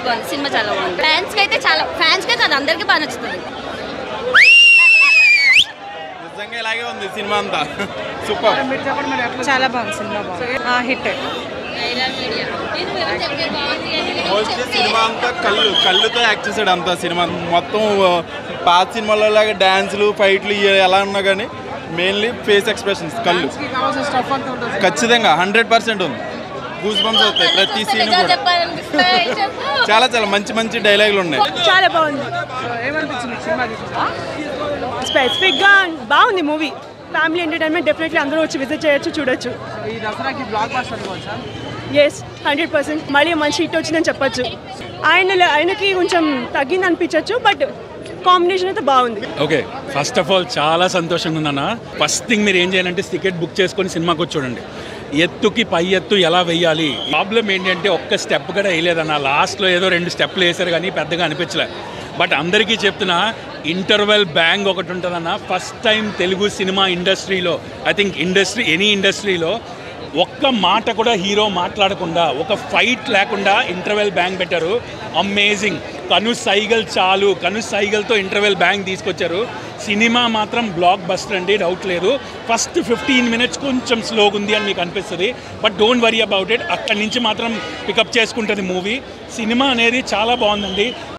బాగుంది సినిమా చాలా బాగుంది ఫ్యాన్స్ కి అయితే చాలా ఫ్యాన్స్ కి కాదు అందరికీ బాగా నచ్చుతుంది నిజంగా ఇలాగే ఉంది సినిమా అంతా సూపర్ చాలా బాగుంది సినిమా బాగుంది హిట్ మోస్ట్లీ సినిమా అంతా కళ్ళు కళ్ళుతో యాక్ట్ చేశాడు అంతా సినిమా మొత్తం ఆ, పాత సినిమాలో లాగా డాన్సులు ఫైట్లు ఇవి ఎలా ఉన్నా కానీ మెయిన్లీ ఫేస్ ఎక్స్ప్రెషన్స్ కళ్ళు ఖచ్చితంగా హండ్రెడ్ పర్సెంట్ ఉంది గూస్ బంప్స్ అవుతాయి ప్రతి సీన్ కూడా చాలా చాలా మంచి మంచి డైలాగులు ఉన్నాయి చాలా బాగుంది స్పెసిఫిక్ గా బాగుంది మూవీ ఫ్యామిలీ ఎంటర్టైన్మెంట్ డెఫినెట్లీ అందరూ వచ్చి విజిట్ చేయొచ్చు చూడొచ్చు ఎస్ హండ్రెడ్ పర్సెంట్ మళ్ళీ మంచి హిట్ వచ్చిందని చెప్పొచ్చు ఆయన ఆయనకి కొంచెం తగ్గింది అనిపించవచ్చు బట్ కాంబినేషన్ అయితే బాగుంది ఓకే ఫస్ట్ ఆఫ్ ఆల్ చాలా సంతోషంగా ఉందన్న ఫస్ట్ థింగ్ మీరు ఏం చేయాలంటే టికెట్ బుక్ చేసుకొని సినిమాకి వచ్చి చూడండి ఎత్తుకి పై ఎత్తు ఎలా వెయ్యాలి ప్రాబ్లం ఏంటంటే ఒక్క స్టెప్ కూడా వేయలేదన్న లాస్ట్లో ఏదో రెండు స్టెప్లు వేశారు కానీ పెద్దగా అనిపించలే బట్ అందరికీ చెప్తున్నా ఇంటర్వెల్ బ్యాంగ్ ఒకటి ఉంటుందన్న ఫస్ట్ టైం తెలుగు సినిమా ఇండస్ట్రీలో ఐ థింక్ ఇండస్ట్రీ ఎనీ ఇండస్ట్రీలో ఒక్క మాట కూడా హీరో మాట్లాడకుండా ఒక ఫైట్ లేకుండా ఇంటర్వెల్ బ్యాంగ్ పెట్టారు అమేజింగ్ కను సైగల్ చాలు కను సైగల్తో ఇంటర్వెల్ బ్యాంగ్ తీసుకొచ్చారు సినిమా మాత్రం బ్లాక్ బస్టర్ అండి డౌట్ లేదు ఫస్ట్ ఫిఫ్టీన్ మినిట్స్ కొంచెం స్లోగా ఉంది అని మీకు అనిపిస్తుంది but don't worry about it అక్కడి నుంచి మాత్రం పికప్ చేసుకుంటుంది మూవీ సినిమా అనేది చాలా బాగుందండి